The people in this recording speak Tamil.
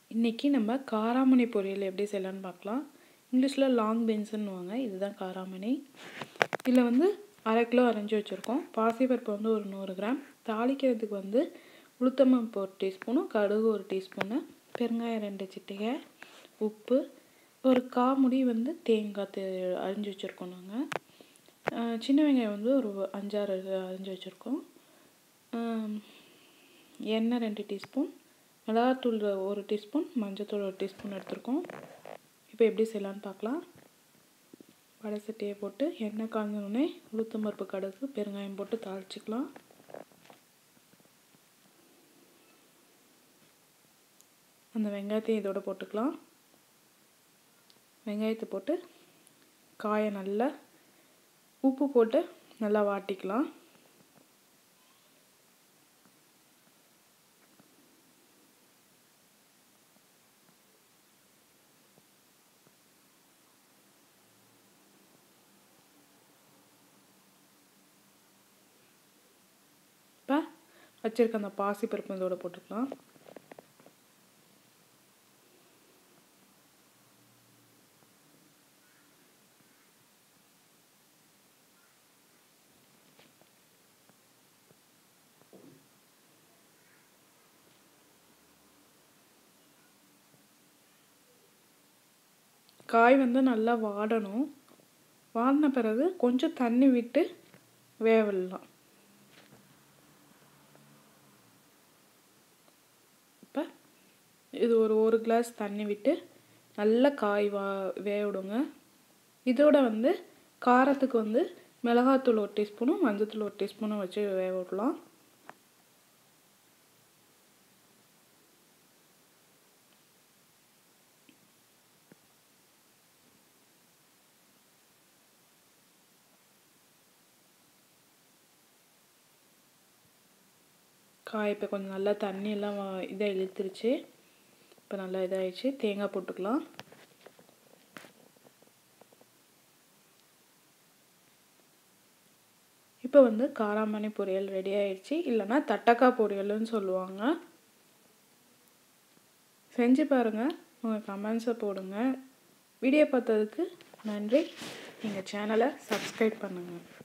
இன்றைக்கி நம்ம காராமணி பொரியல் எப்படி செய்யலான்னு பார்க்கலாம் இங்கிலீஷில் லாங் பீன்ஸுன்னுவாங்க இதுதான் காராமணி இதில் வந்து அரை கிலோ அரைஞ்சி வச்சுருக்கோம் பாசிப்பருப்பு வந்து ஒரு நூறு கிராம் தாளிக்கிறதுக்கு வந்து உளுத்தம்பருப்பு ஒரு டீஸ்பூனும் கடுகு ஒரு டீஸ்பூனு பெருங்காயம் ரெண்டு சிட்டிகை உப்பு ஒரு காமுடி வந்து தேங்காய் தே அரிஞ்சு வச்சுருக்கோம் நாங்கள் சின்ன வெங்காயம் வந்து ஒரு அஞ்சாறு அரிஞ்சு வச்சுருக்கோம் எண்ணெய் ரெண்டு டீஸ்பூன் மிளகாத்தூள் ஒரு டீஸ்பூன் மஞ்சத்தூள் ஒரு டீஸ்பூன் எடுத்துருக்கோம் இப்போ எப்படி செய்யலான்னு பார்க்கலாம் வடை சட்டியை போட்டு எண்ணெய் காய்ஞ்சோடனே உளுத்தம் பருப்பு கடுகு பெருங்காயம் போட்டு தாளிச்சிக்கலாம் அந்த வெங்காயத்தையும் இதோட போட்டுக்கலாம் வெங்காயத்தை போட்டு காயை நல்லா உப்பு போட்டு நல்லா வாட்டிக்கலாம் இப்போ வச்சுருக்க அந்த பாசி பருப்பு இதோட போட்டுக்கலாம் காய் வந்து நல்லா வாடணும் வாடின பிறகு கொஞ்சம் தண்ணி விட்டு வேவிடலாம் இப்போ இது ஒரு ஒரு கிளாஸ் தண்ணி விட்டு நல்லா காய் வா வேக விடுங்க இதோட வந்து காரத்துக்கு வந்து மிளகாத்தூள் ஒரு டீஸ்பூனும் மஞ்சத்தூள் ஒரு டீஸ்பூனும் வச்சு வேக விடலாம் காய் இப்போ கொஞ்சம் நல்லா தண்ணியெல்லாம் இதாக இழுத்துருச்சு இப்போ நல்லா இதாகிடுச்சு தேங்காய் போட்டுக்கலாம் இப்போ வந்து காராமணி பொரியல் ரெடி ஆயிடுச்சு இல்லைன்னா தட்டக்காய் பொரியல்னு சொல்லுவாங்க செஞ்சு பாருங்கள் உங்கள் கமெண்ட்ஸை போடுங்க வீடியோ பார்த்ததுக்கு நன்றி எங்கள் சேனலை சப்ஸ்கிரைப் பண்ணுங்கள்